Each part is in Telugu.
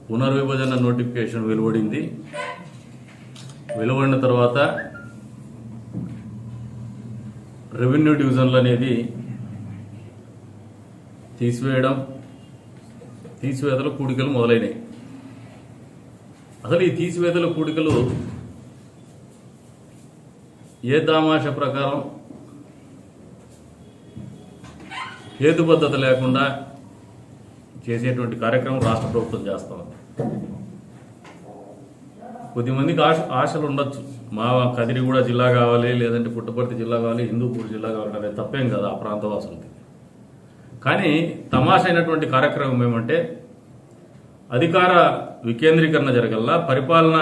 పునర్విభజన నోటిఫికేషన్ వెలువడింది వెలువడిన తర్వాత రెవెన్యూ డివిజన్లు అనేది తీసివేయడం తీసివేతల కూడికలు మొదలైనవి అసలు ఈ తీసివేతల కూడికలు ఏ దామాష ప్రకారం హేతుబద్ధత లేకుండా చేసేటువంటి కార్యక్రమం రాష్ట్ర ప్రభుత్వం చేస్తా ఉంది కొద్దిమందికి ఆశ ఆశలు ఉండొచ్చు మా కదిరి కూడా జిల్లా కావాలి లేదంటే పుట్టపర్తి జిల్లా కావాలి హిందూపూర్ జిల్లా కావాలి అనేది తప్పేం కదా ఆ ప్రాంతవాసులకి కానీ తమాష అయినటువంటి కార్యక్రమం ఏమంటే అధికార వికేంద్రీకరణ జరగల్లా పరిపాలన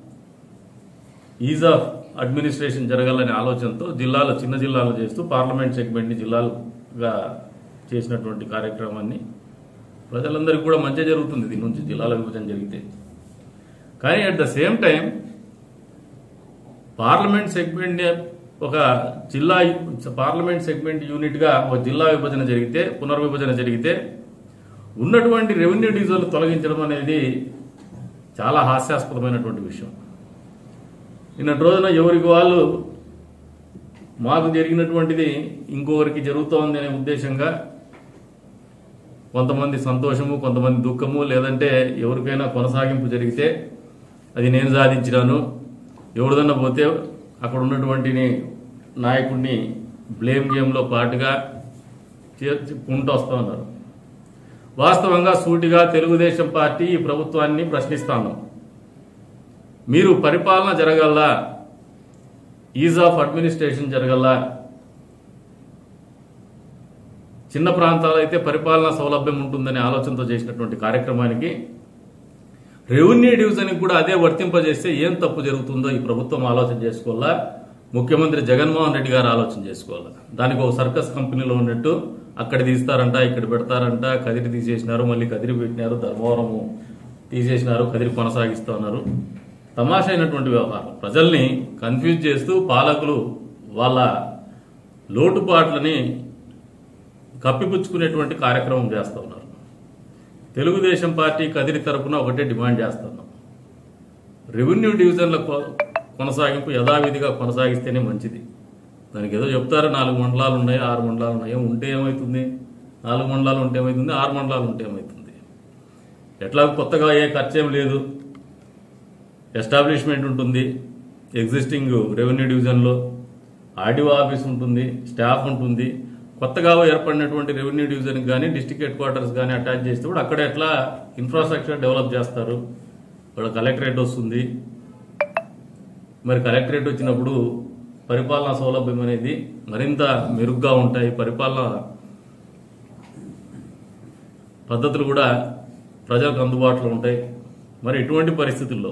ఈజ్ ఆఫ్ అడ్మినిస్ట్రేషన్ జరగాలనే ఆలోచనతో జిల్లాలు చిన్న జిల్లాలు చేస్తూ పార్లమెంట్ సెగ్మెంట్ని జిల్లాలుగా చేసినటువంటి కార్యక్రమాన్ని ప్రజలందరికీ కూడా మంచి జరుగుతుంది దీని నుంచి జిల్లాల విభజన జరిగితే కానీ at the same time parliament segment ఒక జిల్లా పార్లమెంట్ సెగ్మెంట్ యూనిట్గా ఒక జిల్లా విభజన జరిగితే పునర్విభజన జరిగితే ఉన్నటువంటి రెవెన్యూ డివిజన్లు తొలగించడం అనేది చాలా హాస్యాస్పదమైనటువంటి విషయం నిన్నటి రోజున ఎవరికి వాళ్ళు మాకు జరిగినటువంటిది ఇంకొకరికి జరుగుతోంది అనే ఉద్దేశంగా కొంతమంది సంతోషము కొంతమంది దుఃఖము లేదంటే ఎవరికైనా కొనసాగింపు జరిగితే అది నేను సాధించినాను ఎవరిదన్నా పోతే అక్కడ ఉన్నటువంటి నాయకుడిని బ్లేమ్ గేమ్లో పాటుగా చేర్చుకుంటూ వస్తూ ఉన్నారు వాస్తవంగా సూటిగా తెలుగుదేశం పార్టీ ఈ ప్రభుత్వాన్ని ప్రశ్నిస్తాను మీరు పరిపాలన జరగల్లా ఈజ్ ఆఫ్ అడ్మినిస్ట్రేషన్ జరగల్లా చిన్న ప్రాంతాలు అయితే పరిపాలనా సౌలభ్యం ఉంటుందనే ఆలోచనతో చేసినటువంటి కార్యక్రమానికి రెవెన్యూ డివిజన్కి కూడా అదే వర్తింపజేస్తే ఏం తప్పు జరుగుతుందో ఈ ప్రభుత్వం ఆలోచన చేసుకోవాలా ముఖ్యమంత్రి జగన్మోహన్ రెడ్డి గారు ఆలోచన చేసుకోవాలా దానికి ఒక సర్కస్ కంపెనీలో ఉన్నట్టు అక్కడ తీస్తారంట ఇక్కడ పెడతారంట కదిరి తీసేసినారు మళ్ళీ కదిరి పెట్టినారు ధర్మవరము తీసేసినారు కదిరి కొనసాగిస్తా ఉన్నారు తమాషా అయినటువంటి వ్యవహారం ప్రజల్ని కన్ఫ్యూజ్ చేస్తూ పాలకులు వాళ్ళ లోటుపాట్లని కప్పిపుచ్చుకునేటువంటి కార్యక్రమం చేస్తూ ఉన్నారు తెలుగుదేశం పార్టీ కదిరి తరపున ఒకటే డిమాండ్ చేస్తున్నాం రెవెన్యూ డివిజన్ల కొ- కొనసాగింపు యథావిధిగా కొనసాగిస్తేనే మంచిది దానికి ఏదో చెప్తారు నాలుగు మండలాలు ఉన్నాయి ఆరు మండలాలు ఉన్నాయి ఉంటే ఏమవుతుంది నాలుగు మండలాలు ఉంటే ఏమవుతుంది ఆరు మండలాలు ఉంటే ఏమవుతుంది ఎట్లా కొత్తగా ఏ ఖర్చేం లేదు ఎస్టాబ్లిష్మెంట్ ఉంటుంది ఎగ్జిస్టింగ్ రెవెన్యూ డివిజన్లో ఆర్డీఓ ఆఫీస్ ఉంటుంది స్టాఫ్ ఉంటుంది కొత్తగా ఏర్పడినటువంటి రెవెన్యూ డివిజన్కి కానీ డిస్టిక్ హెడ్ క్వార్టర్స్ కానీ అటాచ్ చేస్తే కూడా అక్కడ ఎట్లా ఇన్ఫ్రాస్ట్రక్చర్ డెవలప్ చేస్తారు ఇక్కడ కలెక్టరేట్ వస్తుంది మరి కలెక్టరేట్ వచ్చినప్పుడు పరిపాలనా సౌలభ్యం అనేది మరింత మెరుగ్గా ఉంటాయి పరిపాలన పద్ధతులు కూడా ప్రజలకు అందుబాటులో ఉంటాయి మరి ఇటువంటి పరిస్థితుల్లో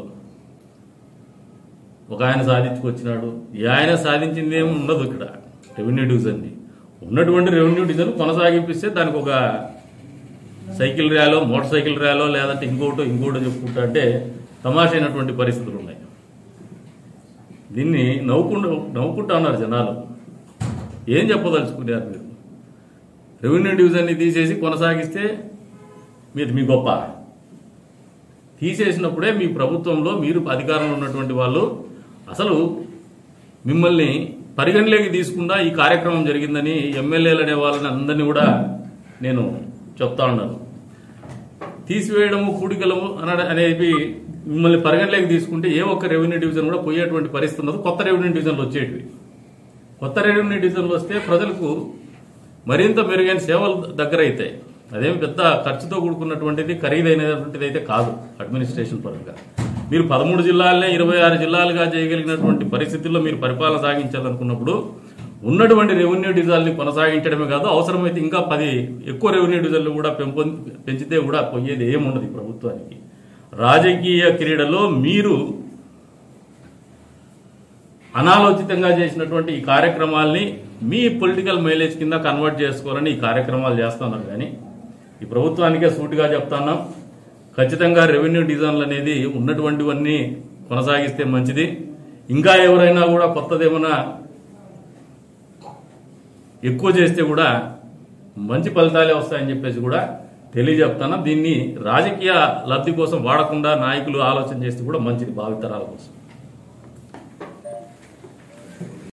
ఒక ఆయన సాధించుకొచ్చినాడు ఈ ఆయన సాధించింది ఏమి ఉండదు ఇక్కడ రెవెన్యూ డివిజన్ని ఉన్నటువంటి రెవెన్యూ డివిజన్ కొనసాగిపిస్తే దానికి ఒక సైకిల్ ర్యాలో మోటార్ సైకిల్ ర్యాలో లేదంటే ఇంకోటో ఇంకోటో చెప్పుకుంటా అంటే తమాషైనటువంటి పరిస్థితులు ఉన్నాయి దీన్ని నవ్వుకుంటూ నవ్వుకుంటా ఉన్నారు జనాలు ఏం చెప్పదలుచుకున్నారు మీరు రెవెన్యూ డివిజన్ని తీసేసి కొనసాగిస్తే మీరు మీ గొప్ప తీసేసినప్పుడే మీ ప్రభుత్వంలో మీరు అధికారంలో ఉన్నటువంటి వాళ్ళు అసలు మిమ్మల్ని పరిగణలోకి తీసుకుండా ఈ కార్యక్రమం జరిగిందని ఎమ్మెల్యేలు అనే వాళ్ళని అందరినీ కూడా నేను చెప్తా ఉన్నాను తీసివేయడము కూడికలము అనడ అనేవి మిమ్మల్ని పరిగణలోకి తీసుకుంటే ఏ ఒక్క రెవెన్యూ డివిజన్ కూడా పోయేటువంటి పరిస్థితి ఉండదు కొత్త రెవెన్యూ డివిజన్లు వచ్చేటివి కొత్త రెవెన్యూ డివిజన్లు వస్తే ప్రజలకు మరింత మెరుగైన సేవలు దగ్గర అవుతాయి అదేమి పెద్ద ఖర్చుతో కూడుకున్నటువంటిది ఖరీదైనటువంటిది అయితే కాదు అడ్మినిస్ట్రేషన్ పరంగా మీరు పదమూడు జిల్లాలనే ఇరవై ఆరు జిల్లాలుగా చేయగలిగినటువంటి పరిస్థితుల్లో మీరు పరిపాలన సాగించాలనుకున్నప్పుడు ఉన్నటువంటి రెవెన్యూ డివిజన్లు కొనసాగించడమే కాదు అవసరమైతే ఇంకా పది ఎక్కువ రెవెన్యూ డివిజన్లు కూడా పెంపొ పెంచితే కూడా పోయేది ఏముండదు ఈ ప్రభుత్వానికి రాజకీయ క్రీడలో మీరు అనాలోచితంగా చేసినటువంటి ఈ కార్యక్రమాల్ని మీ పొలిటికల్ మైలేజ్ కింద కన్వర్ట్ చేసుకోవాలని ఈ కార్యక్రమాలు చేస్తున్నారు కానీ ఈ ప్రభుత్వానికే సూటిగా చెప్తున్నాం ఖచ్చితంగా రెవెన్యూ డిజైన్లు అనేది ఉన్నటువంటివన్నీ కొనసాగిస్తే మంచిది ఇంకా ఎవరైనా కూడా కొత్తదేమైనా ఎక్కువ చేస్తే కూడా మంచి ఫలితాలే వస్తాయని చెప్పేసి కూడా తెలియజెప్తాను దీన్ని రాజకీయ లబ్ధి కోసం వాడకుండా నాయకులు ఆలోచన చేస్తే కూడా మంచిది భావితరాల కోసం